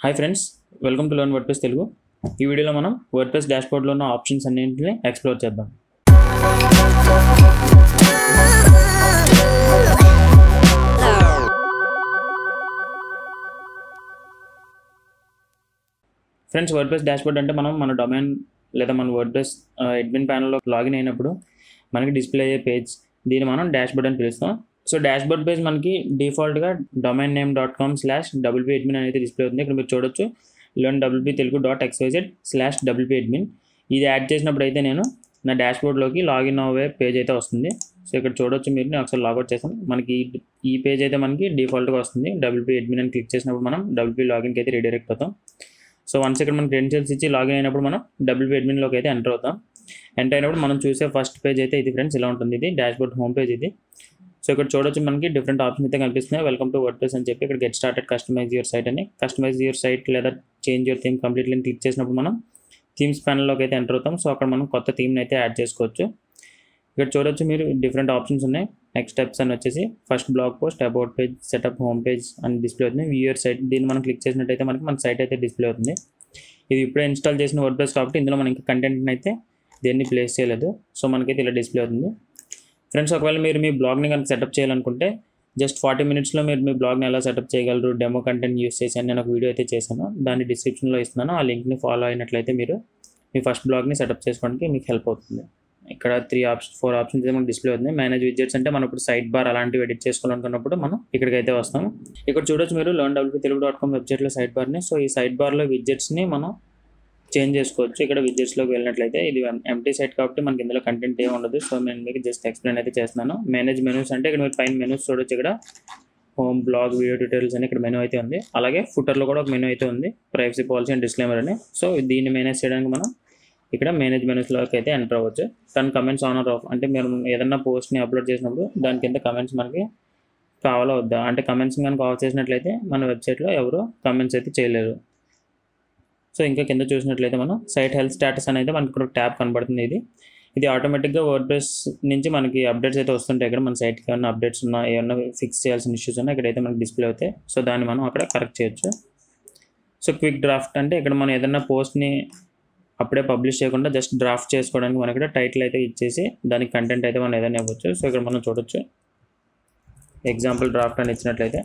hi friends welcome to learn WordPress Telugu ఈ వీడియోలో మనం వర్డ్ప్రెస్ డాష్బోర్డ్లో ఉన్న ఆప్షన్స్ అన్నింటిని ఎక్స్ప్లోర్ చేద్దాం ఫ్రెండ్స్ వర్డ్ప్రెస్ డాష్బోర్డ్ అంటే మనం మన డొమైన్ లేదా మన వర్డ్ప్రెస్ అడ్మిన్ ప్యానల్లో లాగిన్ అయినప్పుడు మనకి డిస్ప్లే అయ్యే పేజ్ దీన్ని మనం డాష్బోర్డ్ అని పిలుస్తాం సో డాష్బోర్డ్ పేజ్ మనకి డిఫాల్ట్గా domain name dot com slash WP admin అనేది డిస్ప్లే అవుతుంది ఇక్కడ మీరు చూడొచ్చు learn WP Telugu dot XYZ slash WP admin ఇది యాడ్ చేసినప్పుడు అయితే నేను నా డాష్బోర్డ్లోకి లాగిన్ అవ్వే పేజ్ అయితే వస్తుంది సో ఇక్కడ చూడొచ్చు మీరు నేను ఒకసారి లాగౌట్ చేస్తాను మనకి ఈ- ఈ పేజ్ అయితే మనకి డిఫాల్ట్గా వస్తుంది డబ్ల్యూపీ అడ్మిన్ అని క్లిక్ చేసినప్పుడు మనం డబ్ల్యూపీ లాగిన్కి అయితే రీడైరెక్ట్ అవుతాం సో వన్స్ ఇక్కడ మనం క్రెడెన్షియల్స్ ఇచ్చి లాగిన్ అయినప్పుడు మనం డబ్ల్యూపీ అడ్మిన్లోకి అయితే ఎంటర్ అవుతాం ఎంటర్ అయినప్పుడు మనం చూసే ఫస్ట్ పేజ్ అయితే ఇది ఫ్రెండ్స్ ఇలా ఉంటుంది ఇది డాష్బోర్డ్ హోమ్ పేజ్ ఇది సో ఇక్కడ చూడొచ్చు మనకి డిఫరెంట్ ఆప్షన్స్ అయితే కనిపిస్తున్నాయి వెల్కమ్ టు వర్డ్ అని చెప్పి ఇక్కడ get started customize your site అని కస్టమైజ్ యువర్ సైట్ లేదా చేంజ్ యువర్ థీమ్ కంప్లీట్లీ అని క్లిక్ చేసినప్పుడు మనం థీమ్స్ ప్యానల్లోకి అయితే ఎంటర్ అవుతాం సో అక్కడ మనం కొత్త థీమ్ని అయితే యాడ్ చేసుకోవచ్చు ఇక్కడ చూడొచ్చు మీరు డిఫరెంట్ ఆప్షన్స్ ఉన్నాయి నెక్స్ట్ స్టెప్స్ అని వచ్చేసి first blog post about page setup home page అని డిస్ప్లే అవుతుంది వ్యూయర్ సైట్ దీన్ని మనం క్లిక్ చేసినట్టయితే మనకి మన సైట్ అయితే డిస్ప్లే అవుతుంది ఇది ఇప్పుడే ఇన్స్టాల్ చేసిన వర్డ్ ప్రెస్ కాబట్టి ఇందులో మనకి కంటెంట్ని అయితే దేన్ని ప్లేస్ చేయలేదు సో మనకైతే ఇలా డిస్ప్లే అవుతుంది ఫ్రెండ్స్ ఒకవేళ మీరు మీ బ్లాగ్ని కనుక సెటప్ చేయాలనుకుంటే జస్ట్ ఫార్టీ మినిట్స్లో మీరు మీ బ్లాగ్ని ఎలా సెటప్ చేయగలరు డెమో కంటెంట్ యూస్ చేసి అని నేను ఒక వీడియో అయితే చేశాను దాన్ని డిస్క్రిప్షన్లో ఇస్తున్నాను ఆ లింక్ని ఫాలో అయినట్లయితే మీరు మీ ఫస్ట్ బ్లాగ్ని సెటప్ చేసుకోవడానికి మీకు హెల్ప్ అవుతుంది ఇక్కడ త్రీ ఆప్షన్ ఫోర్ ఆప్షన్స్ అయితే మనకు డిస్ప్లే అవుతుంది మేనేజ్ విజెట్స్ అంటే మనం ఇప్పుడు సైడ్ బార్ అలాంటివి ఎడిట్ చేసుకోవాలనుకున్నప్పుడు మనం ఇక్కడికి అయితే వస్తాం ఇక్కడ చూడొచ్చు మీరు learn W Telugu dot com వెబ్సైట్లో సైడ్ బార్ని సో ఈ సైడ్ బార్లో విజెట్స్ని మనం చేంజ్ చేసుకోవచ్చు ఇక్కడ విజెట్స్లోకి వెళ్ళినట్లయితే ఇది ఎంటీ సైట్ కాబట్టి మనకి ఇందులో కంటెంట్ ఏమి ఉండదు సో నేను మీకు జస్ట్ ఎక్స్ప్లెయిన్ అయితే చేస్తున్నాను మేనేజ్ మెనూస్ అంటే ఇక్కడ మీరు పైన మెనూస్ చూడొచ్చు ఇక్కడ హోమ్ బ్లాగ్ వీడియో ట్యూటోరియల్స్ అని ఇక్కడ మెనూ అయితే ఉంది అలాగే ఫుటర్లో కూడా ఒక మెనూ అయితే ఉంది ప్రైవసీ పాలసీ అండ్ డిస్క్లైమర్ అని సో దీన్ని మేనేజ్ చేయడానికి మనం ఇక్కడ మేనేజ్ మెనూస్లోకి అయితే ఎంటర్ అవ్వచ్చు దాని కమెంట్స్ ఆన్ ఆర్ ఆఫ్ అంటే మీరు ఏదన్నా పోస్ట్ని అప్లోడ్ చేసినప్పుడు దాని కింద కమెంట్స్ మనకి కావాలా వద్దా అంటే కమెంట్స్ కనుక ఆఫ్ చేసినట్లయితే మన వెబ్సైట్లో ఎవరు కమెంట్స్ అయితే చేయలేరు సో ఇంకా కింద చూసినట్లయితే మనం సైట్ హెల్త్ స్టేటస్ అనేది మనకి ఇక్కడ ట్యాబ్ కనబడుతుంది ఇది ఇది ఆటోమేటిక్గా వర్డ్ ప్రెస్ నుంచి మనకి అప్డేట్స్ అయితే వస్తుంటాయి ఇక్కడ మన సైట్కి ఏమైనా అప్డేట్స్ ఉన్నా ఏమన్నా ఫిక్స్ చేయాల్సిన ఇష్యూస్ ఉన్నా ఇక్కడైతే మనకి డిస్ప్లే అవుతాయి సో దాన్ని మనం అక్కడ కరెక్ట్ చేయొచ్చు సో క్విక్ డ్రాఫ్ట్ అంటే ఇక్కడ మనం ఏదైనా పోస్ట్ని అప్పుడే పబ్లిష్ చేయకుండా జస్ట్ డ్రాఫ్ట్ చేసుకోవడానికి మనకి ఇక్కడ టైటిల్ అయితే ఇచ్చేసి దానికి కంటెంట్ అయితే మనం ఏదైనా ఇవ్వచ్చు సో ఇక్కడ మనం చూడొచ్చు ఎగ్జాంపుల్ డ్రాఫ్ట్ అని ఇచ్చినట్లయితే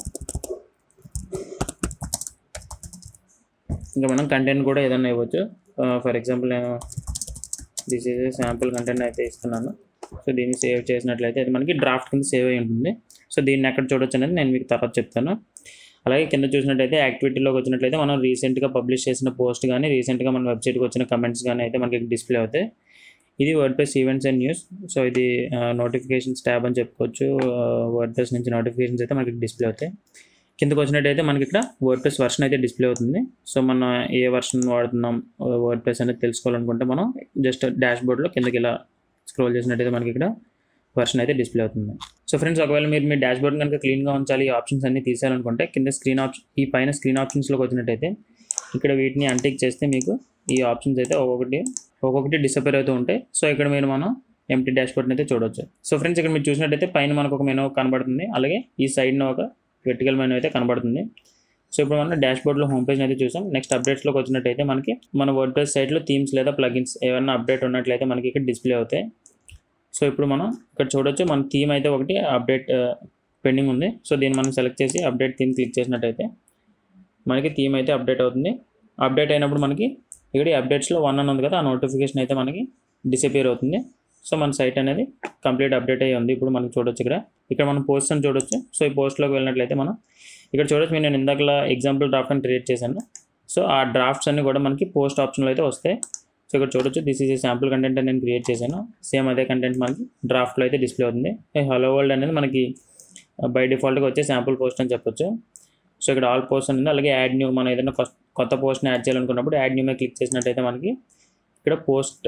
ఇంకా మనం కంటెంట్ కూడా ఏదైనా ఇవ్వచ్చు ఫర్ ఎగ్జాంపుల్ నేను దిస్ ఈజ్ శాంపుల్ కంటెంట్ అయితే ఇస్తున్నాను సో దీన్ని సేవ్ చేసినట్లయితే అది మనకి డ్రాఫ్ట్ కింద సేవ్ అయి ఉంటుంది సో దీన్ని ఎక్కడ చూడొచ్చు అనేది నేను మీకు తర్వాత చెప్తాను అలాగే కింద చూసినట్టయితే యాక్టివిటీలోకి వచ్చినట్లయితే మనం రీసెంట్గా పబ్లిష్ చేసిన పోస్ట్ కానీ రీసెంట్గా మన వెబ్సైట్కి వచ్చిన కమెంట్స్ కానీ అయితే మనకి డిస్ప్లే అవుతాయి ఇది WordPress events and news so ఇది నోటిఫికేషన్స్ ట్యాబ్ అని చెప్పుకోవచ్చు వర్డ్ ప్రెస్ నుంచి నోటిఫికేషన్స్ అయితే మనకి డిస్ప్లే అవుతాయి కిందకు వచ్చినట్టయితే మనకి ఇక్కడ వర్డ్ ప్రెస్ వర్షన్ అయితే డిస్ప్లే అవుతుంది సో మనం ఏ వర్షన్ వాడుతున్నాం వర్డ్ ప్రెస్ అనేది తెలుసుకోవాలనుకుంటే మనం జస్ట్ డాష్ బోర్డ్లో కిందకి ఇలా స్క్రోల్ చేసినట్టయితే మనకి ఇక్కడ వర్షన్ అయితే డిస్ప్లే అవుతుంది సో ఫ్రెండ్స్ ఒకవేళ మీరు మీ డాష్ బోర్డ్ కనుక క్లీన్గా ఉంచాలి ఈ ఆప్షన్స్ అన్ని తీసేయాలనుకుంటే కింద స్క్రీన్ ఆప్షన్ ఈ పైన స్క్రీన్ ఆప్షన్స్లోకి వచ్చినట్టయితే ఇక్కడ వీటిని అంటిక్ చేస్తే మీకు ఈ ఆప్షన్స్ అయితే ఒక్కొక్కటి ఒక్కొక్కటి డిసపేర్ అవుతూ ఉంటాయి సో ఇక్కడ మీరు మనం ఎంటీ డాష్ బోర్డ్ని అయితే చూడవచ్చు సో ఫ్రెండ్స్ ఇక్కడ మీరు చూసినట్టయితే పైన మనకు ఒక మెనూ కనబడుతుంది అలాగే ఈ సైడ్న ఒక వెర్టికల్ మెనూ అయితే కనబడుతుంది సో ఇప్పుడు మనం డాష్ బోర్డ్లో హోమ్ పేజ్ అయితే చూసాం నెక్స్ట్ అప్డేట్స్లోకి వచ్చినట్టయితే మనకి మన వర్డ్ ప్రెస్ సైట్లో థీమ్స్ లేదా ప్లగిన్స్ ఏమైనా అప్డేట్ ఉన్నట్లయితే మనకి ఇక్కడ డిస్ప్లే అవుతాయి సో ఇప్పుడు మనం ఇక్కడ చూడొచ్చు మన థీమ్ అయితే ఒకటి అప్డేట్ పెండింగ్ ఉంది సో దీన్ని మనం సెలెక్ట్ చేసి అప్డేట్ థీమ్ క్లిక్ చేసినట్టయితే మనకి థీమ్ అయితే అప్డేట్ అవుతుంది అప్డేట్ అయినప్పుడు మనకి ఇక్కడ ఈ అప్డేట్స్లో వన్ అని ఉంది కదా ఆ నోటిఫికేషన్ అయితే మనకి డిసపియర్ అవుతుంది సో మన సైట్ అనేది కంప్లీట్ అప్డేట్ అయ్యి ఉంది ఇప్పుడు మనకి చూడొచ్చు ఇక్కడ ఇక్కడ మనం పోస్ట్ అని చూడొచ్చు సో ఈ పోస్ట్లోకి వెళ్ళినట్లయితే మనం ఇక్కడ చూడొచ్చు నేను ఇందాకలా ఎగ్జాంపుల్ డ్రాఫ్ట్ అని క్రియేట్ చేశాను సో ఆ డ్రాఫ్ట్స్ అన్ని కూడా మనకి పోస్ట్ ఆప్షన్లో అయితే వస్తాయి సో ఇక్కడ చూడొచ్చు this is a sample content అని నేను క్రియేట్ చేశాను సేమ్ అదే కంటెంట్ మనకి డ్రాఫ్ట్లో అయితే డిస్ప్లే అవుతుంది హలో వరల్డ్ అనేది మనకి బై డిఫాల్ట్గా వచ్చే శాంపుల్ పోస్ట్ అని చెప్పొచ్చు సో ఇక్కడ ఆల్ పోస్ట్ అని ఉంది అలాగే యాడ్ న్యూ మనం ఏదైనా కొత్త- కొత్త పోస్ట్ని యాడ్ చేయాలనుకున్నప్పుడు యాడ్ న్యూ మీద క్లిక్ చేసినట్టయితే మనకి ఇక్కడ పోస్ట్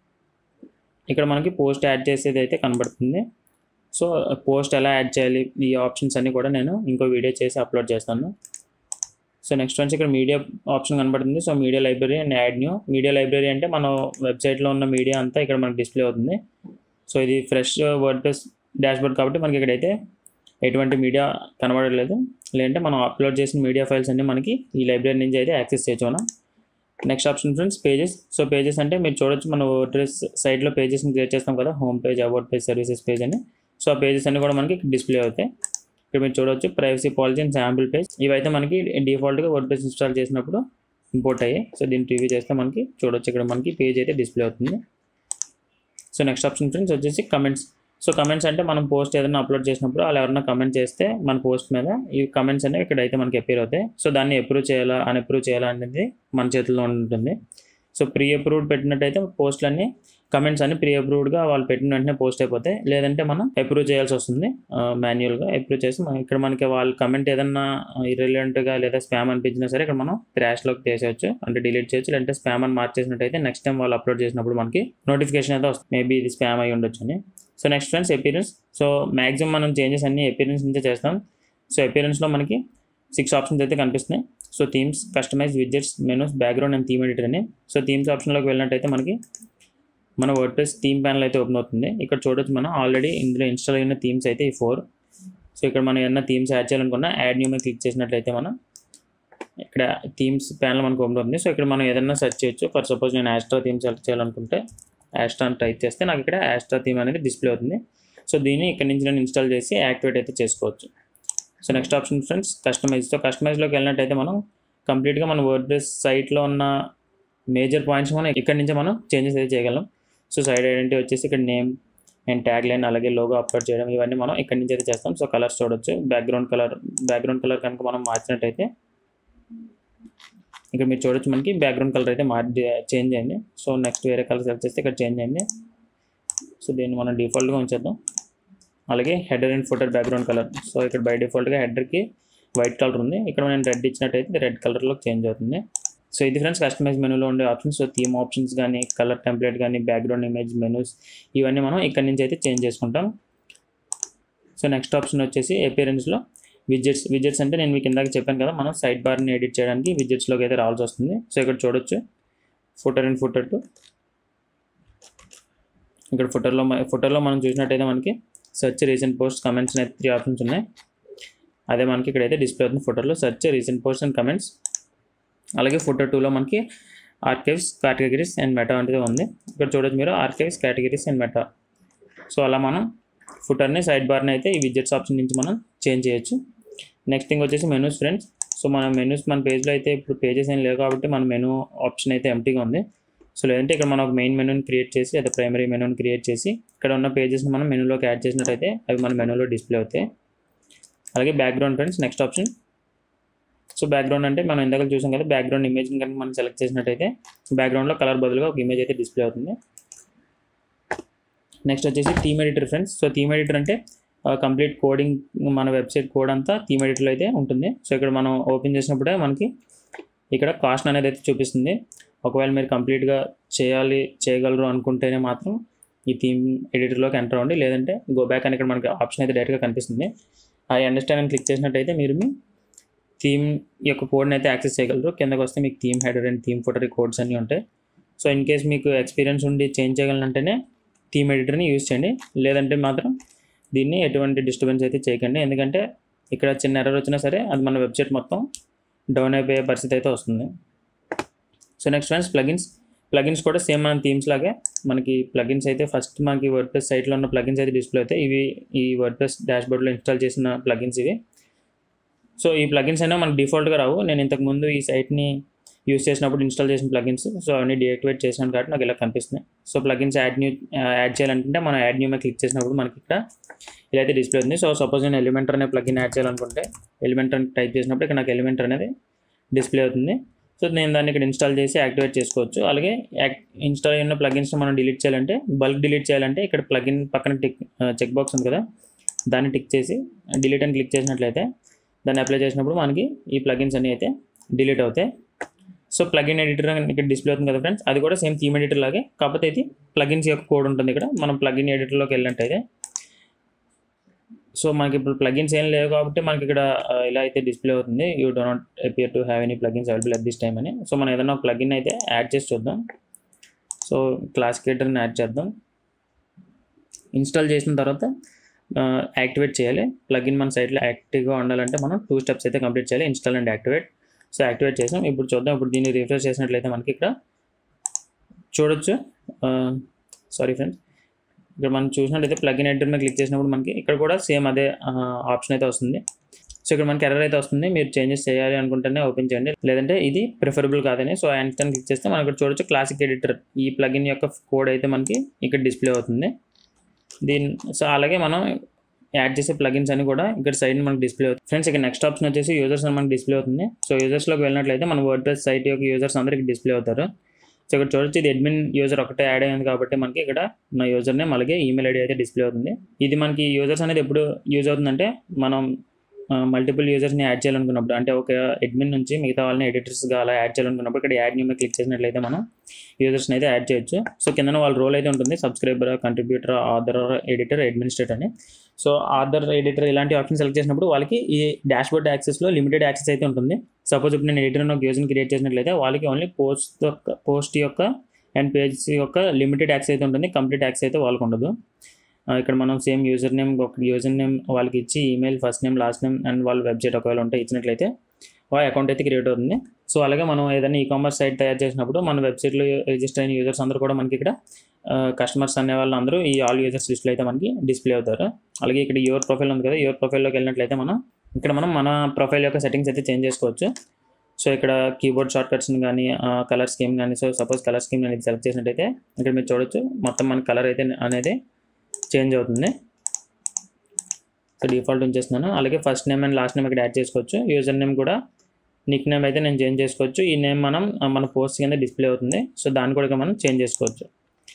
ఇక్కడ మనకి పోస్ట్ యాడ్ చేసేది అయితే కనబడుతుంది సో పోస్ట్ ఎలా యాడ్ చేయాలి ఈ ఆప్షన్స్ అన్నీ కూడా నేను ఇంకో వీడియో చేసి అప్లోడ్ చేస్తాను సో నెక్స్ట్ వచ్చి ఇక్కడ మీడియా ఆప్షన్ కనబడుతుంది so media library and add new media library అంటే మన వెబ్సైట్లో ఉన్న మీడియా అంతా ఇక్కడ మనకి డిస్ప్లే అవుతుంది సో ఇది ఫ్రెష్ వర్డ్ ప్రెస్ డాష్బోర్డ్ కాబట్టి మనకి ఇక్కడైతే ఎటువంటి మీడియా కనబడలేదు లేదంటే మనం అప్లోడ్ చేసిన మీడియా ఫైల్స్ అన్ని మనకి ఈ లైబ్రరీ నుంచి అయితే యాక్సెస్ చేయొచ్చు మనం next option friends pages so pages అంటే మీరు చూడొచ్చు మన వర్డ్రెస్ సైట్లో పేజెస్ని క్రియేట్ చేస్తాం కదా home page about page services page అని సో ఆ పేజెస్ అన్ని కూడా మనకి డిస్ప్లే అవుతాయి ఇక్కడ మీరు చూడొచ్చు privacy policy and sample page ఇవైతే మనకి డిఫాల్ట్గా వర్డ్ పేజ్ ఇన్స్టాల్ చేసినప్పుడు ఇంపోర్ట్ అయ్యాయి సో దీన్ని టీవీ చేస్తే మనకి చూడొచ్చు ఇక్కడ మనకి పేజ్ అయితే డిస్ప్లే అవుతుంది సో నెక్స్ట్ ఆప్షన్ ఫ్రెండ్స్ వచ్చేసి కమెంట్స్ సో కమెంట్స్ అంటే మనం పోస్ట్ ఏదైనా అప్లోడ్ చేసినప్పుడు వాళ్ళు ఎవరైనా కమెంట్ చేస్తే మన పోస్ట్ మీద ఈ కమెంట్స్ అనేవి ఇక్కడ అయితే మనకి అపీర్ అవుతాయి సో దాన్ని అప్రూవ్ చేయాలా అన్అప్రూవ్ చేయాలా అనేది మన చేతుల్లో ఉంటుంది సో ప్రీ అప్రూవ్డ్ పెట్టినట్టయితే పోస్టులన్నీ కమెంట్స్ అన్ని ప్రీ అప్రూవ్డ్గా వాళ్ళు పెట్టిన వెంటనే పోస్ట్ అయిపోతాయి లేదంటే మనం అప్రూవ్ చేయాల్సి వస్తుంది మాన్యువల్గా అప్రూవ్ చేసి మన ఇక్కడ మనకి వాళ్ళు కమెంట్ ఏదన్నా ఇర్రెలెంట్గా లేదా స్పామ్ అనిపించినా సరే ఇక్కడ మనం క్రాష్లోకి చేసేయచ్చు అంటే డిలీట్ చేయొచ్చు లేదంటే స్పామ్ అని మార్చేసినట్టయితే నెక్స్ట్ టైం వాళ్ళు అప్లోడ్ చేసినప్పుడు మనకి నోటిఫికేషన్ అయితే వస్తుంది మేబీ ఇది స్పామ్ అయి ఉండొచ్చు అని so next friends appearance so maximum మనం చేంజెస్ అన్ని ఎపీరియన్స్ నుంచే చేస్తాం సో ఎపీరియన్స్లో మనకి సిక్స్ ఆప్షన్స్ అయితే కనిపిస్తున్నాయి so themes customize widgets menus background and theme editor అని సో థీమ్స్ ఆప్షన్లోకి వెళ్ళినట్టయితే మనకి మన వర్డ్ప్రెస్ థీమ్ ప్యానల్ అయితే ఓపెన్ అవుతుంది ఇక్కడ చూడొచ్చు మనం ఆల్రెడీ ఇందులో ఇన్స్టాల్ అయిన థీమ్స్ అయితే ఈ ఫోర్ సో ఇక్కడ మనం ఏదైనా థీమ్స్ యాడ్ చేయాలనుకున్నా యాడ్ న్యూ మీద క్లిక్ చేసినట్లయితే మనం ఇక్కడ థీమ్స్ ప్యానల్ మనకు ఓపెన్ అవుతుంది సో ఇక్కడ మనం ఏదైనా సెర్చ్ చేయొచ్చు ఫర్ సపోజ్ నేను యాస్ట్రా థీమ్ సెలెక్ట్ చేయాలనుకుంటే యాస్ట్రా అని టైప్ చేస్తే నాకు ఇక్కడ యాస్ట్రా థీమ్ అనేది డిస్ప్లే అవుతుంది సో దీన్ని ఇక్కడ నుంచి నేను ఇన్స్టాల్ చేసి యాక్టివేట్ అయితే చేసుకోవచ్చు so next option friends customize so కస్టమైజ్లోకి వెళ్ళినట్టయితే మనం కంప్లీట్గా మన వర్డ్ప్రెస్ సైట్లో ఉన్న మేజర్ పాయింట్స్ మనం ఇక్కడ నుంచి మనం చేంజెస్ అయితే చేయగలం సో సైడ్ ఐడెంటిటీ వచ్చేసి ఇక్కడ నేమ్ అండ్ ట్యాగ్ లైన్ అలాగే లోగో అప్లోడ్ చేయడం ఇవన్నీ మనం ఇక్కడ నుంచి అయితే చేస్తాం సో కలర్స్ చూడొచ్చు బ్యాక్గ్రౌండ్ కలర్ బ్యాక్గ్రౌండ్ కలర్ కనుక మనం మార్చినట్టయితే ఇక్కడ మీరు చూడొచ్చు మనకి బ్యాక్గ్రౌండ్ కలర్ అయితే మార్ చేంజ్ అయింది సో నెక్స్ట్ వేరే కలర్ సెలెక్ట్ చేస్తే ఇక్కడ చేంజ్ అయింది సో దీన్ని మనం డిఫాల్ట్గా ఉంచేద్దాం అలాగే header and footer background colour so ఇక్కడ బై డిఫాల్ట్గా హెడర్కి వైట్ కలర్ ఉంది ఇక్కడ నేను రెడ్ ఇచ్చినట్టయితే రెడ్ కలర్లో చేంజ్ అవుతుంది సో ఇది ఫ్రెండ్స్ కస్టమైజ్ మెనూలో ఉండే ఆప్షన్స్ సో థీమ్ ఆప్షన్స్ కానీ కలర్ టెంప్లెట్ కానీ బ్యాక్గ్రౌండ్ ఇమేజ్ మెనూస్ ఇవన్నీ మనం ఇక్కడ నుంచి అయితే చేంజ్ చేసుకుంటాం సో నెక్స్ట్ ఆప్షన్ వచ్చేసి అపియరెన్స్లో విజెట్స్ విజెట్స్ అంటే నేను మీకు ఇందాక చెప్పాను కదా మనం సైడ్ బార్ని ఎడిట్ చేయడానికి విజెట్స్లోకి అయితే రావాల్సి వస్తుంది సో ఇక్కడ చూడొచ్చు ఫుటర్ అండ్ ఫుటర్ టు ఇక్కడ ఫుటర్లో ఫుటర్లో మనం చూసినట్టయితే మనకి సెర్చ్ రీసెంట్ పోస్ట్ కమెంట్స్ అనే త్రీ ఆప్షన్స్ ఉన్నాయి అదే మనకి ఇక్కడైతే డిస్ప్లే అవుతుంది ఫోటోలో search recent post and comments అలాగే ఫోటో టూలో మనకి ఆర్కైవ్స్ కేటగిరీస్ అండ్ మెటా అనేది ఉంది ఇక్కడ చూడొచ్చు మీరు archives categories and meta so అలా మనం ఫుటర్ని సైడ్ బార్ని అయితే ఈ విజెట్స్ ఆప్షన్ నుంచి మనం చేంజ్ చేయొచ్చు నెక్స్ట్ థింగ్ వచ్చేసి మెనూస్ ఫ్రెండ్స్ సో మన మెనూస్ మన పేజ్లో అయితే ఇప్పుడు పేజెస్ ఏం లేవు కాబట్టి మన మెనూ ఆప్షన్ అయితే ఎంటీగా ఉంది సో లేదంటే ఇక్కడ మనం ఒక మెయిన్ మెనూని క్రియేట్ చేసి అదే ప్రైమరీ మెనూని క్రియేట్ చేసి ఇక్కడ ఉన్న పేజెస్ని మనం మెనూలోకి యాడ్ చేసినట్టయితే అవి మన మెనూలో డిస్ప్లే అవుతాయి అలాగే background friends next option so background అంటే మనం ఇందాక చూసాం కదా బ్యాక్గ్రౌండ్ ఇమేజ్ కనుక మనం సెలెక్ట్ చేసినట్టయితే బ్యాక్గ్రౌండ్లో కలర్ బదులుగా ఒక ఇమేజ్ అయితే డిస్ప్లే అవుతుంది నెక్స్ట్ వచ్చేసి theme editor friends so theme editor అంటే కంప్లీట్ కోడింగ్ మన వెబ్సైట్ కోడ్ అంతా థీమ్ ఎడిటర్లో అయితే ఉంటుంది సో ఇక్కడ మనం ఓపెన్ చేసినప్పుడే మనకి ఇక్కడ కాస్ట్ అనేది అయితే చూపిస్తుంది ఒకవేళ మీరు కంప్లీట్గా చేయాలి చేయగలరు అనుకుంటేనే మాత్రం ఈ థీమ్ ఎడిటర్లోకి ఎంటర్ అవ్వండి లేదంటే గో బ్యాక్ అని ఇక్కడ మనకి ఆప్షన్ అయితే డైరెక్ట్గా కనిపిస్తుంది ఐ అండర్స్టాండ్ అని క్లిక్ చేసినట్టయితే మీరు మీ థీమ్ యొక్క కోడ్ని అయితే యాక్సెస్ చేయగలరు కిందకి వస్తే మీకు theme header and theme footer codes అన్నీ ఉంటాయి సో ఇన్ కేస్ మీకు ఎక్స్పీరియన్స్ ఉండి చేంజ్ చేయగలంటేనే థీమ్ ఎడిటర్ని యూజ్ చేయండి లేదంటే మాత్రం దీన్ని ఎటువంటి డిస్టర్బెన్స్ అయితే చేయకండి ఎందుకంటే ఇక్కడ చిన్న ఎర్రర్ వచ్చినా సరే అది మన వెబ్సైట్ మొత్తం డౌన్ అయిపోయే పరిస్థితి అయితే వస్తుంది so next friends plugins plugins కూడా సేమ్ మన థీమ్స్ లాగే మనకి ప్లగిన్స్ అయితే ఫస్ట్ మనకి వర్డ్ ప్లస్ సైట్లో ఉన్న ప్లగిన్స్ అయితే డిస్ప్లే అవుతాయి ఇవి ఈ వర్డ్ ప్లస్ డాష్బోర్డ్లో ఇన్స్టాల్ చేసిన ప్లగిన్స్ ఇవి సో ఈ ప్లగిన్స్ అయినా మనకి డిఫాల్ట్గా రావు నేను ఇంతకు ముందు ఈ సైట్ని యూస్ చేసినప్పుడు ఇన్స్టాల్ చేసిన ప్లగిన్స్ సో అవన్నీ డియాక్టివేట్ చేశాను కాబట్టి నాకు ఇలా కనిపిస్తున్నాయి so plugins add new add చేయాలనుకుంటే మనం యాడ్ న్యూ మీద క్లిక్ చేసినప్పుడు మనకి ఇక్కడ ఇలా అయితే డిస్ప్లే అవుతుంది సో సపోజ్ నేను ఎలిమెంటర్ అనే ప్లగిన్ యాడ్ చేయాలనుకుంటే ఎలిమెంటర్ అని టైప్ చేసినప్పుడు ఇక్కడ నాకు ఎలిమెంటర్ అనేది డిస్ప్లే అవుతుంది సో నేను దాన్ని ఇక్కడ ఇన్స్టాల్ చేసి యాక్టివేట్ చేసుకోవచ్చు అలాగే ఇన్స్టాల్ అయిన ప్లగిన్స్ మనం డిలీట్ చేయాలంటే బల్క్ డిలీట్ చేయాలంటే ఇక్కడ ప్లగిన్ పక్కన టిక్ చెక్ బాక్స్ ఉంది కదా దాన్ని టిక్ చేసి డిలీట్ అని క్లిక్ చేసినట్లయితే దాన్ని అప్లై చేసినప్పుడు మనకి ఈ ప్లగిన్స్ అన్నీ అయితే డిలీట్ అవుతాయి సో ప్లగిన్ ఎడిటర్ ఇక్కడ డిస్ప్లే అవుతుంది కదా ఫ్రెండ్స్ అది కూడా సేమ్ థీమ్ ఎడిటర్ లాగే కాకపోతే ఇది ప్లగిన్స్ యొక్క కోడ్ ఉంటుంది ఇక్కడ మనం ప్లగిన్ ఎడిటర్లోకి వెళ్ళినట్టయితే సో మనకి ఇప్పుడు ప్లగిన్స్ ఏం లేవు కాబట్టి మనకి ఇక్కడ ఆ, ఇలా అయితే డిస్ప్లే అవుతుంది you do not appear to have any plugins available at this time అని సో మనం ఏదైనా ఒక ప్లగిన్ అయితే యాడ్ చేసి చూద్దాం సో క్లాసికేటర్ని యాడ్ చేద్దాం ఇన్స్టాల్ చేసిన తర్వాత యాక్టివేట్ చేయాలి ప్లగిన్ మన సైట్లో యాక్టివ్గా ఉండాలంటే మనం టూ స్టెప్స్ అయితే కంప్లీట్ చేయాలి install and activate so activate చేసాం ఇప్పుడు చూద్దాం ఇప్పుడు దీన్ని రిఫ్రెష్ చేసినట్లయితే మనకి ఇక్కడ చూడొచ్చు సారీ ఫ్రెండ్స్ ఇక్కడ మనం చూసినట్లయితే ప్లగిన్ ఎడిటర్ మీద క్లిక్ చేసినప్పుడు మనకి ఇక్కడ కూడా సేమ్ అదే ఆప్షన్ అయితే వస్తుంది సో ఇక్కడ మనకి ఎర్రర్ అయితే వస్తుంది మీరు చేంజెస్ చేయాలి అనుకుంటేనే ఓపెన్ చేయండి లేదంటే ఇది ప్రిఫరబుల్ కాదని సో ఇన్స్టాన్ క్లిక్ చేస్తే మనం ఇక్కడ చూడొచ్చు క్లాసిక్ ఎడిటర్ ఈ ప్లగిన్ యొక్క కోడ్ అయితే మనకి ఇక్కడ డిస్ప్లే అవుతుంది దీని సో అలాగే మనం యాడ్ చేసే ప్లగిన్స్ అని కూడా ఇక్కడ సైడ్ మనకి డిస్ప్లే అవుతుంది ఫ్రెండ్స్ ఇక్కడ నెక్స్ట్ ఆప్షన్ వచ్చేసి యూజర్స్ అని మనకి డిస్ప్లే అవుతుంది సో యూజర్స్లోకి వెళ్ళినట్లయితే మన వర్డ్ ప్రెస్ సైట్ యొక్క యూజర్స్ అందరికి డిస్ప్లే అవుతారు సో ఇక్కడ చూడొచ్చు ఇది అడ్మిన్ యూజర్ ఒకటే యాడ్ అయ్యింది కాబట్టి మనకి ఇక్కడ నా యూజర్ నేమ్ అలాగే ఈమెయిల్ ఐడి అయితే డిస్ప్లే అవుతుంది ఇది మనకి యూజర్స్ అనేది ఎప్పుడు యూజ్ అవుతుందంటే మనం మల్టిపుల్ యూజర్స్ని యాడ్ చేయాలనుకున్నప్పుడు అంటే ఒక అడ్మిన్ నుంచి మిగతా వాళ్ళని ఎడిటర్స్గా అలా యాడ్ చేయాలనుకున్నప్పుడు ఇక్కడ యాడ్ న్యూ మీద క్లిక్ చేసినట్లయితే మనం యూజర్స్ని అయితే యాడ్ చేయొచ్చు సో కింద వాళ్ళ రోల్ అయితే ఉంటుంది subscriber contributor author editor administrator అని సో ఆథర్ ఎడిటర్ ఇలాంటి ఆప్షన్ సెలెక్ట్ చేసినప్పుడు వాళ్ళకి ఈ డాష్ బోర్డ్ యాక్సెస్లో లిమిటెడ్ యాక్సెస్ అయితే ఉంటుంది సపోజ్ ఇప్పుడు నేను ఎడిటర్ ఒక యూజర్ని క్రియేట్ చేసినట్లయితే వాళ్ళకి ఓన్లీ పోస్ట్ యొక్క పోస్ట్ యొక్క అండ్ పేజ్ యొక్క లిమిటెడ్ యాక్సెస్ అయితే ఉంటుంది కంప్లీట్ యాక్సెస్ అయితే వాళ్ళకి ఉండదు ఆ, ఇక్కడ మనం సేమ్ యూజర్ నేమ్ ఒక యూజర్ నేమ్ వాళ్ళకి ఇచ్చి email first name last name and వాళ్ళ వెబ్సైట్ ఒకవేళ ఉంటే ఇచ్చినట్లయితే వాళ్ళ అకౌంట్ అయితే క్రియేట్ అవుతుంది సో అలాగే మనం ఏదైనా ఈ కామర్స్ సైట్ తయారు చేసినప్పుడు మన వెబ్సైట్లో రిజిస్టర్ అయిన యూజర్స్ అందరూ కూడా మనకి ఇక్కడ కస్టమర్స్ అనే వాళ్ళు అందరూ ఈ ఆల్ యూజర్స్ లిస్ట్లో అయితే మనకి డిస్ప్లే అవుతారు అలాగే ఇక్కడ యువర్ ప్రొఫైల్ ఉంది కదా యువర్ ప్రొఫైల్లోకి వెళ్ళినట్లయితే మనం ఇక్కడ మనం మన ప్రొఫైల్ యొక్క సెట్టింగ్స్ అయితే చేంజ్ చేసుకోవచ్చు సో ఇక్కడ కీబోర్డ్ షార్ట్ కట్స్ని కానీ కలర్ స్కీమ్ కానీ సో సపోజ్ కలర్ స్కీమ్ అనేది సెలెక్ట్ చేసినట్టయితే ఇక్కడ మీరు చూడొచ్చు మొత్తం మన కలర్ అయితే అనేది చేంజ్ అవుతుంది సో డిఫాల్ట్ ఉంచేస్తున్నాను అలాగే first name and last name ఇక్కడ యాడ్ చేసుకోవచ్చు యూజర్ నేమ్ కూడా నిక్ నేమ్ అయితే నేను చేంజ్ చేసుకోవచ్చు ఈ నేమ్ మనం ఆ, మన పోస్ట్ కింద డిస్ప్లే అవుతుంది సో దాన్ని కూడా ఇక్కడ మనం చేంజ్ చేసుకోవచ్చు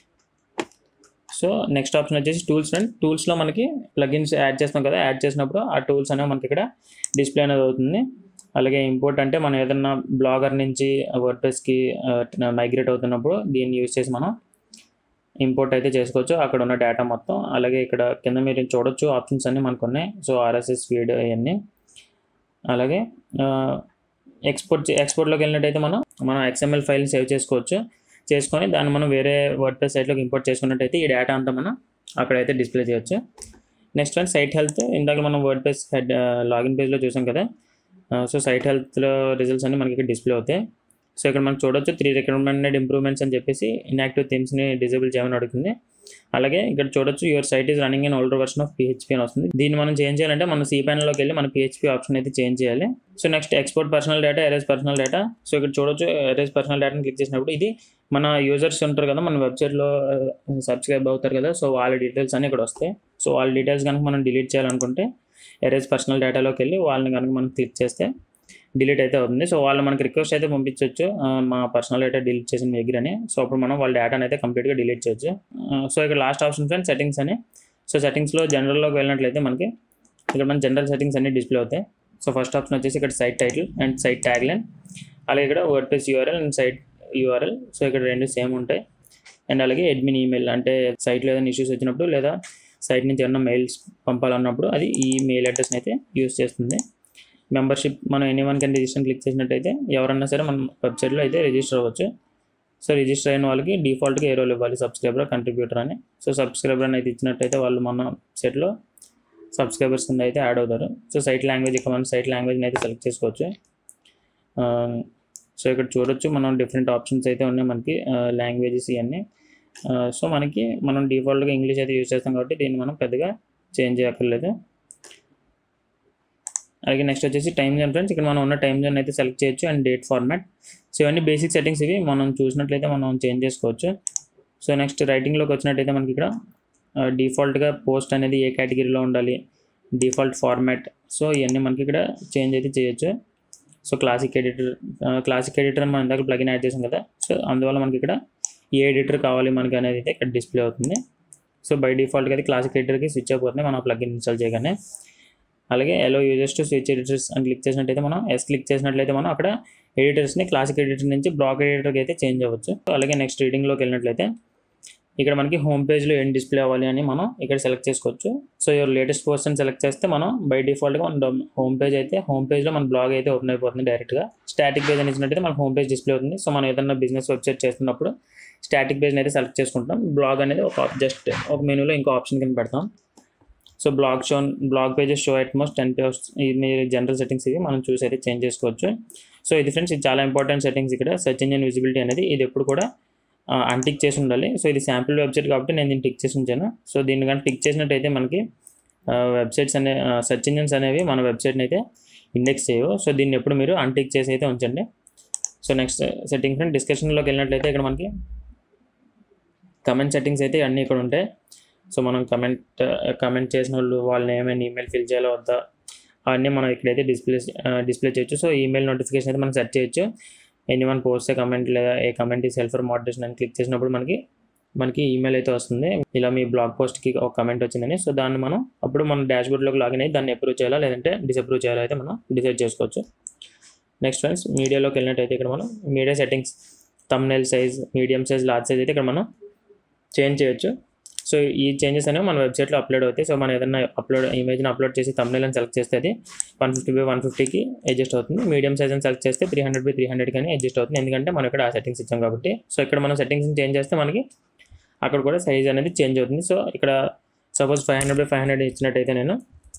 సో నెక్స్ట్ ఆప్షన్ వచ్చేసి టూల్స్ అండ్ టూల్స్లో మనకి ప్లగిన్స్ యాడ్ చేస్తాం కదా యాడ్ చేసినప్పుడు ఆ టూల్స్ అనేవి మనకి ఇక్కడ డిస్ప్లే అనేది అవుతుంది అలాగే ఇంపోర్ట్ అంటే మనం ఏదన్నా బ్లాగర్ నుంచి వర్డ్ప్రెస్కి మైగ్రేట్ అవుతున్నప్పుడు దీన్ని యూజ్ చేసి మనం ఇంపోర్ట్ అయితే చేసుకోవచ్చు అక్కడ ఉన్న డేటా మొత్తం అలాగే ఇక్కడ కింద మీరు చూడొచ్చు ఆప్షన్స్ అన్నీ మనకు ఉన్నాయి సో ఆర్ఎస్ఎస్ ఫీడ్ అవన్నీ అలాగే ఎక్స్పోర్ట్ ఎక్స్పోర్ట్లోకి వెళ్ళినట్టయితే మనం మనం ఎక్స్ఎంఎల్ ఫైల్ సేవ్ చేసుకోవచ్చు చేసుకొని దాన్ని మనం వేరే వర్డ్ప్రెస్ సైట్లోకి ఇంపోర్ట్ చేసుకున్నట్టయితే ఈ డేటా అంతా మనం అక్కడైతే డిస్ప్లే చేయొచ్చు నెక్స్ట్ వన్ సైట్ హెల్త్ ఇందాక మనం వర్డ్ప్రెస్ హెడ్ లాగిన్ పేజ్లో చూసాం కదా సో సైట్ హెల్త్లో రిజల్ట్స్ అన్ని మనకి ఇక్కడ డిస్ప్లే అవుతాయి సో ఇక్కడ మనం చూడొచ్చు త్రీ రికమెండెడ్ ఇంప్రూవ్మెంట్స్ అని చెప్పేసి ఇన్యాక్టివ్ థీమ్స్ని డిజేబుల్ చేయమని అడుగుతుంది అలాగే ఇక్కడ చూడొచ్చు your site is running in older version of PHP అని వస్తుంది దీన్ని మనం చేంజ్ చేయాలంటే మనం సి ప్యానల్లోకి వెళ్ళి మన పిహెచ్పి ఆప్షన్ అయితే చేంజ్ చేయాలి so next export personal data erase personal data so ఇక్కడ చూడొచ్చు ఎరేజ్ పర్సనల్ డేటాని క్లిక్ చేసినప్పుడు ఇది మన యూజర్స్ ఉంటారు కదా మన వెబ్సైట్లో సబ్స్క్రైబ్ అవుతారు కదా సో వాళ్ళ డీటెయిల్స్ అన్ని ఇక్కడ వస్తాయి సో వాళ్ళ డీటెయిల్స్ కనుక మనం డిలీట్ చేయాలనుకుంటే ఎరేజ్ పర్సనల్ డేటాలోకి వెళ్ళి వాళ్ళని కనుక మనం క్లిక్ చేస్తే డిలీట్ అయితే అవుతుంది సో వాళ్ళు మనకి రిక్వెస్ట్ అయితే పంపించవచ్చు మా పర్సనల్ డేటా డిలీట్ చేసిన మీ దగ్గర అని సో అప్పుడు మనం వాళ్ళ డేటాని అయితే కంప్లీట్గా డిలీట్ చేయొచ్చు సో ఇక్కడ లాస్ట్ ఆప్షన్ ఫ్రెండ్ సెట్టింగ్స్ అని సో సెట్టింగ్స్లో జనరల్లోకి వెళ్ళినట్లయితే మనకి ఇక్కడ మన జనరల్ సెట్టింగ్స్ అన్ని డిస్ప్లే అవుతాయి సో ఫస్ట్ ఆప్షన్ వచ్చేసి ఇక్కడ site title and site tag line అలాగే ఇక్కడ WordPress URL and site URL so ఇక్కడ రెండు సేమ్ ఉంటాయి అండ్ అలాగే అడ్మిన్ ఈమెయిల్ అంటే సైట్లో ఏదైనా ఇష్యూస్ వచ్చినప్పుడు లేదా సైట్ నుంచి ఏమైనా మెయిల్స్ పంపాలన్నప్పుడు అది ఈ మెయిల్ అడ్రస్ని అయితే యూస్ చేస్తుంది మెంబర్షిప్ మనం ఎనీ వన్ కింద రిజిస్టర్ క్లిక్ చేసినట్టయితే ఎవరన్నా సరే మన వెబ్సైట్లో అయితే రిజిస్టర్ అవ్వచ్చు సో రిజిస్టర్ అయిన వాళ్ళకి డిఫాల్ట్గా ఏ రోల్ ఇవ్వాలి సబ్స్క్రైబర్ కంట్రిబ్యూటర్ అని సో సబ్స్క్రైబర్ అని అయితే ఇచ్చినట్టయితే వాళ్ళు మన వెబ్సైట్లో సబ్స్క్రైబర్స్ కింద అయితే యాడ్ అవుతారు సో సైట్ లాంగ్వేజ్ ఇక్కడ మనం సైట్ లాంగ్వేజ్ని అయితే సెలెక్ట్ చేసుకోవచ్చు సో ఇక్కడ చూడొచ్చు మనం డిఫరెంట్ ఆప్షన్స్ అయితే ఉన్నాయి మనకి లాంగ్వేజెస్ ఇవన్నీ సో మనకి మనం డిఫాల్ట్గా ఇంగ్లీష్ అయితే యూజ్ చేస్తాం కాబట్టి దీన్ని మనం పెద్దగా చేంజ్ చేయక్కర్లేదు అలాగే నెక్స్ట్ వచ్చేసి టైం జోన్ ఫ్రెండ్స్ ఇక్కడ మనం ఉన్న టైం జోన్ అయితే సెలెక్ట్ చేయొచ్చు అండ్ డేట్ ఫార్మాట్ సో ఇవన్నీ బేసిక్ సెట్టింగ్స్ ఇవి మనం చూసినట్లయితే మనం చేంజ్ చేసుకోవచ్చు సో నెక్స్ట్ రైటింగ్లోకి వచ్చినట్టయితే మనకి ఇక్కడ డిఫాల్ట్గా పోస్ట్ అనేది ఏ కేటగిరీలో ఉండాలి డిఫాల్ట్ ఫార్మాట్ సో ఇవన్నీ మనకి ఇక్కడ చేంజ్ అయితే చేయొచ్చు so classic editor classic editor అని మనం ఇందాక ప్లగిన్ యాడ్ చేసాం కదా సో అందువల్ల మనకి ఇక్కడ ఏ ఎడిటర్ కావాలి మనకి అనేది అయితే ఇక్కడ డిస్ప్లే అవుతుంది సో బై డిఫాల్ట్గా అది క్లాసిక్ ఎడిటర్కి స్విచ్ అయిపోతుంది మనం ప్లగిన్ ఇన్స్టాల్ చేయగానే అలాగే allow users to switch editors అని క్లిక్ చేసినట్టయితే మనం ఎస్ క్లిక్ చేసినట్లయితే మనం అక్కడ ఎడిటర్స్ని క్లాసిక్ ఎడిటర్ నుంచి బ్లాక్ ఎడిటర్కి అయితే చేంజ్ అవ్వచ్చు అలాగే నెక్స్ట్ రీడింగ్లోకి వెళ్ళినట్లయితే ఇక్కడ మనకి హోమ్ పేజ్లో ఏం డిస్ప్లే అవ్వాలి అని మనం ఇక్కడ సెలెక్ట్ చేసుకోవచ్చు సో యువర్ లేటెస్ట్ పోస్ట్ అని సెలెక్ట్ చేస్తే మనం బై డిఫాల్ట్గా మన హోమ్ పేజ్ అయితే హోమ్ పేజ్లో మన బ్లాగ్ అయితే ఓపెన్ అయిపోతుంది డైరెక్ట్గా స్టాటిక్ పేజ్ అని ఇచ్చినట్టయితే మన హోమ్ పేజ్ డిస్ప్లే అవుతుంది సో మనం ఏదైనా బిజినెస్ వెబ్సైట్ చేస్తున్నప్పుడు స్టాటిక్ పేజ్ని అయితే సెలెక్ట్ చేసుకుంటాం బ్లాగ్ అనేది ఒక జస్ట్ ఒక మెనూలో ఇంకో ఆప్షన్ కింద పెడతాం so blog show blog pages show at most ten post మీరు జనరల్ సెట్టింగ్స్ ఇవి మనం చూసి అయితే చేంజ్ చేసుకోవచ్చు సో ఇది ఫ్రెండ్స్ ఇది చాలా ఇంపార్టెంట్ సెట్టింగ్స్ ఇక్కడ సెర్చ్ ఇంజిన్ విజిబిలిటీ అనేది ఇది ఎప్పుడు కూడా అన్టిక్ చేసి ఉండాలి సో ఇది శాంపుల్ వెబ్సైట్ కాబట్టి నేను దీన్ని టిక్ చేసి ఉంచాను సో దీన్ని కానీ టిక్ చేసినట్టయితే మనకి వెబ్సైట్స్ అనే సెర్చ్ ఇంజిన్స్ అనేవి మన వెబ్సైట్ని అయితే ఇండెక్స్ చేయవు సో దీన్ని ఎప్పుడు మీరు అన్టిక్ చేసి అయితే ఉంచండి సో నెక్స్ట్ సెట్టింగ్ ఫ్రెండ్ డిస్కషన్లోకి వెళ్ళినట్లయితే ఇక్కడ మనకి కమెంట్ సెట్టింగ్స్ అయితే అన్నీ ఇక్కడ ఉంటాయి సో మనం కమెంట్ కమెంట్ చేసిన వాళ్ళు వాళ్ళని ఏమైనా ఈమెయిల్ ఫిల్ చేయాలో వద్దా అవన్నీ మనం ఇక్కడైతే డిస్ప్లే డిస్ప్లే చేయొచ్చు సో ఈమెయిల్ నోటిఫికేషన్ అయితే మనం సెర్చ్ చేయొచ్చు ఎనీ వన్ పోస్ట్ కమెంట్ లేదా ఏ కమెంట్ ఈ సెల్ఫర్ మోడరేషన్ అని క్లిక్ చేసినప్పుడు మనకి మనకి ఈమెయిల్ అయితే వస్తుంది ఇలా మీ బ్లాగ్ పోస్ట్కి ఒక కమెంట్ వచ్చిందని సో దాన్ని మనం అప్పుడు మన డాష్బోర్డ్లోకి లాగిన్ అయ్యి దాన్ని అప్రూవ్ చేయాలా లేదంటే డిసప్రూవ్ చేయాలో అయితే మనం డిసైడ్ చేసుకోవచ్చు నెక్స్ట్ ఫ్రెండ్స్ మీడియాలోకి వెళ్ళినట్టయితే ఇక్కడ మనం media settings thumbnail size medium size large size అయితే ఇక్కడ మనం చేంజ్ చేయొచ్చు సో ఈ చేంజెస్ అనేవి మన వెబ్సైట్లో అప్లోడ్ అవుతాయి సో మనం ఏదైనా అప్లోడ్ ఇమేజ్ని అప్లోడ్ చేసి తమ్నెల్ అని సెలెక్ట్ చేస్తే అది వన్ ఫిఫ్టీ బై వన్ ఫిఫ్టీకి అడ్జస్ట్ అవుతుంది మీడియం సైజ్ అని సెలెక్ట్ చేస్తే three hundred by three hundred కానీ అడ్జస్ట్ అవుతుంది ఎందుకంటే మనం ఇక్కడ ఆ సెట్టింగ్స్ ఇచ్చాం కాబట్టి సో ఇక్కడ మనం సెట్టింగ్స్ని చేంజ్ చేస్తే మనకి అక్కడ కూడా సైజ్ అనేది చేంజ్ అవుతుంది సో ఇక్కడ suppose five hundred by five hundred ఇచ్చినట్టయితే నేను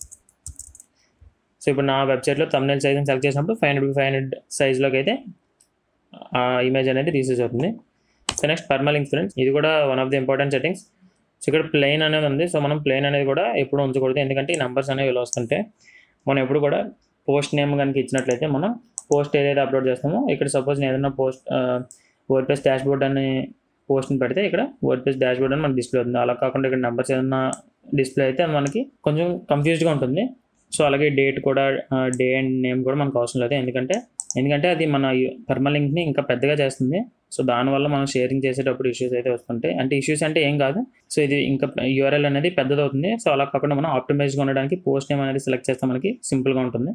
సో ఇప్పుడు నా వెబ్సైట్లో తమ్నెల్ సైజ్ని సెలెక్ట్ చేసినప్పుడు five hundred by five hundred సైజ్లోకి అయితే ఆ ఇమేజ్ అనేది రీసెస్ అవుతుంది సో నెక్స్ట్ పర్మలింక్ ఫ్రెండ్స్ ఇది కూడా one of the important settings so ఇక్కడ ప్లెయిన్ అనేది ఉంది సో మనం ప్లెయిన్ అనేది కూడా ఎప్పుడు ఉంచకూడదు ఎందుకంటే ఈ నెంబర్స్ అనేవి ఇలా వస్తుంటే మనం ఎప్పుడు కూడా పోస్ట్ నేమ్ కనుక ఇచ్చినట్లయితే మనం పోస్ట్ ఏదైతే అప్లోడ్ చేస్తామో ఇక్కడ సపోజ్ నేను ఏదైనా post WordPress dashboard అని పోస్ట్ని పెడితే ఇక్కడ వర్డ్ ప్లస్ డాష్ బోర్డ్ అని మనకి డిస్ప్లే అవుతుంది అలా కాకుండా ఇక్కడ నెంబర్స్ ఏదైనా డిస్ప్లే అయితే మనకి కొంచెం కన్ఫ్యూజ్డ్గా ఉంటుంది సో అలాగే డేట్ కూడా డే అండ్ నేమ్ కూడా మనకు అవసరం లేదు ఎందుకంటే ఎందుకంటే అది మన పర్మలింక్ని ఇంకా పెద్దగా చేస్తుంది సో దానివల్ల మనం షేరింగ్ చేసేటప్పుడు ఇష్యూస్ అయితే వస్తుంటాయి అంటే ఇష్యూస్ అంటే ఏం కాదు సో ఇది ఇంకా యూఆర్ఎల్ అనేది పెద్దదవుతుంది సో అలా కాకుండా మనం ఆప్టిమైజ్గా ఉండడానికి పోస్ట్ నేమ్ అనేది సెలెక్ట్ చేస్తే మనకి సింపుల్గా ఉంటుంది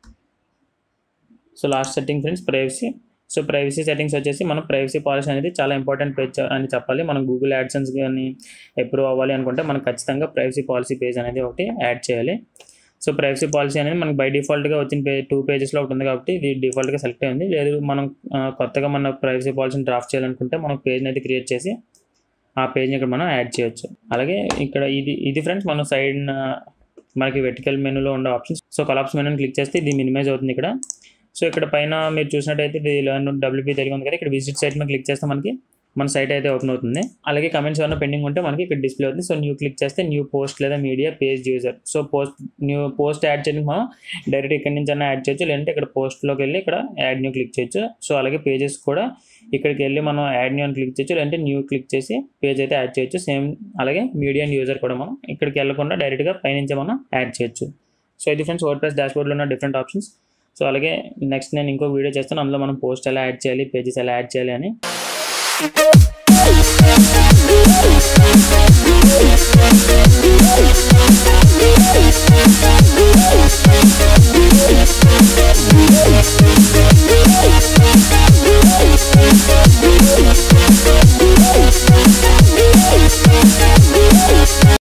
so last setting friends privacy so privacy settings వచ్చేసి మనం ప్రైవసీ పాలసీ అనేది చాలా ఇంపార్టెంట్ పేజ్ అని చెప్పాలి మనం గూగుల్ యాడ్సెన్స్ కానీ అప్రూవ్ అవ్వాలి అనుకుంటే మనం ఖచ్చితంగా ప్రైవసీ పాలసీ పేజ్ అనేది ఒకటి యాడ్ చేయాలి సో ప్రైవసీ పాలసీ అనేది మనకి బై డిఫాల్ట్గా వచ్చిన పే టూ పేజెస్లో ఒకటి ఉంది కాబట్టి ఇది డిఫాల్ట్గా సెలెక్ట్ అయింది లేదు మనం కొత్తగా మన ప్రైవసీ పాలసీని డ్రాఫ్ట్ చేయాలనుకుంటే మనం పేజ్ని అయితే క్రియేట్ చేసి ఆ పేజ్ని ఇక్కడ మనం యాడ్ చేయొచ్చు అలాగే ఇక్కడ ఇది ఇది ఫ్రెండ్స్ మనం సైడ్ మనకి వెర్టికల్ మెనూలో ఉండే ఆప్షన్స్ సో కలాప్స్ మెనూని క్లిక్ చేస్తే ఇది మినిమైజ్ అవుతుంది ఇక్కడ సో ఇక్కడ పైన మీరు చూసినట్టయితే ఇది లర్న్ డబ్ల్యూపీ తెలుగు ఉంది కదా ఇక్కడ విజిట్ సైట్ మీద క్లిక్ చేస్తే మనకి మన సైట్ అయితే ఓపెన్ అవుతుంది అలాగే కమెంట్స్ ఏమైనా పెండింగ్ ఉంటే మనకి ఇక్కడ డిస్ప్లే అవుతుంది సో న్యూ క్లిక్ చేస్తే న్యూ పోస్ట్ లేదా media page user so post new post add చేయడానికి మనం డైరెక్ట్ ఇక్కడ నుంచి అయినా యాడ్ చేయొచ్చు లేదంటే ఇక్కడ పోస్ట్లోకి వెళ్ళి ఇక్కడ యాడ్ న్యూ క్లిక్ చేయొచ్చు సో అలాగే పేజెస్ కూడా ఇక్కడికి వెళ్ళి మనం యాడ్ న్యూ అని క్లిక్ చేయొచ్చు లేదంటే న్యూ క్లిక్ చేసి పేజ్ అయితే యాడ్ చేయొచ్చు సేమ్ అలాగే మీడియా అండ్ యూజర్ కూడా మనం ఇక్కడికి వెళ్ళకుండా డైరెక్ట్గా పైనుంచి మనం యాడ్ చేయొచ్చు సో ఇది ఫ్రెండ్స్ వర్డ్ ప్లస్ డాష్బోర్డ్లో ఉన్న డిఫరెంట్ ఆప్షన్స్ సో అలాగే నెక్స్ట్ నేను ఇంకో వీడియో చేస్తాను అందులో మనం పోస్ట్ ఎలా యాడ్ చేయాలి పేజెస్ ఎలా యాడ్ చేయాలి అని